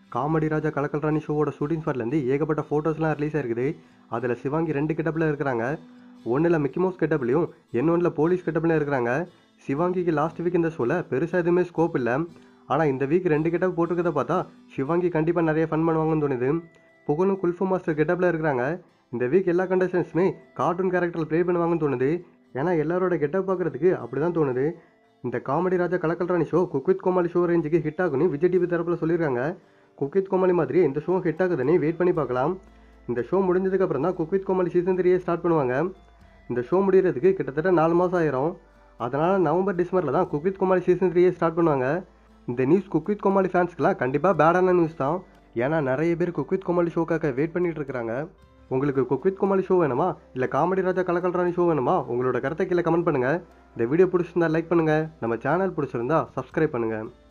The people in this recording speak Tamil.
காமெடி ராஜா கலக்கல் ராணி ஷோவோட ஷூட்டிங் ஸ்பாட்லேருந்து ஏகப்பட்ட ஃபோட்டோஸ்லாம் ரிலீஸ் ஆயிருக்குது அதில் சிவாங்கி ரெண்டு கெட்டப்பில் இருக்கிறாங்க ஒன்றில் மிக்கி மவுஸ் கெட்டப்லையும் இன்னொன்றில் போலீஸ் கெட்டப்லையும் இருக்கிறாங்க சிவாங்கிக்கு லாஸ்ட் வீக் இந்த ஷோவில் பெருசாக எதுவுமே ஸ்கோப் இல்லை ஆனால் இந்த வீக் ரெண்டு கெட்டப் போட்டிருக்கத பார்த்தா சிவாங்கி கண்டிப்பாக நிறைய ஃபன் பண்ணுவாங்கன்னு தோணுது புகழும் குல்ஃபு மாஸ்டர் கெட்டப்பில் இருக்கிறாங்க இந்த வீக் எல்லா கண்டஸ்டன்ஸுமே கார்ட்டூன் கேரக்டர் ப்ளே பண்ணுவாங்கன்னு தோணுது ஏன்னா எல்லாரோட கெட்டப் பார்க்குறதுக்கு அப்படி தான் தோணுது இந்த comedy Raja Kalakkal Rani show cook with Komali show ரேஞ்சுக்கு ஹிட் ஆகும்னு விஜய் டிவி தரப்பில் சொல்லியிருக்காங்க குக் வித் கோமாளி மாதிரி இந்த ஷோ ஹிட் ஆகுதுன்னு வெயிட் பண்ணி பார்க்கலாம் இந்த ஷோ முடிஞ்சதுக்கப்புறம் தான் குக் வித் கோமாளி சீசன் த்ரீயே ஸ்டார்ட் பண்ணுவாங்க இந்த ஷோ முடிகிறதுக்கு கிட்டத்தட்ட நாலு மாதம் ஆயிரும் அதனால் நவம்பர் டிசம்பரில் தான் குக் வித் கோமாளி சீசன் த்ரீயே ஸ்டார்ட் பண்ணுவாங்க இந்த நியூஸ் குக் வித் கோமாளி ஃபேன்ஸ்க்குலாம் கண்டிப்பாக பேடான நியூஸ் தான் ஏன்னா நிறைய பேர் குக் வித் கோமாளி ஷோக்காக வெயிட் பண்ணிட்டு இருக்காங்க உங்களுக்கு குக் வித் கோமாளி ஷோ வேணுமா இல்லை காமெடி ராஜா கலக்கல் ராணி ஷோ வேணுமா உங்களோட கருத்தை கீழே கமெண்ட் பண்ணுங்கள் இந்த வீடியோ பிடிச்சிருந்தா லைக் பண்ணுங்கள் நம்ம சேனல் பிடிச்சிருந்தா சப்ஸ்கிரைப் பண்ணுங்கள்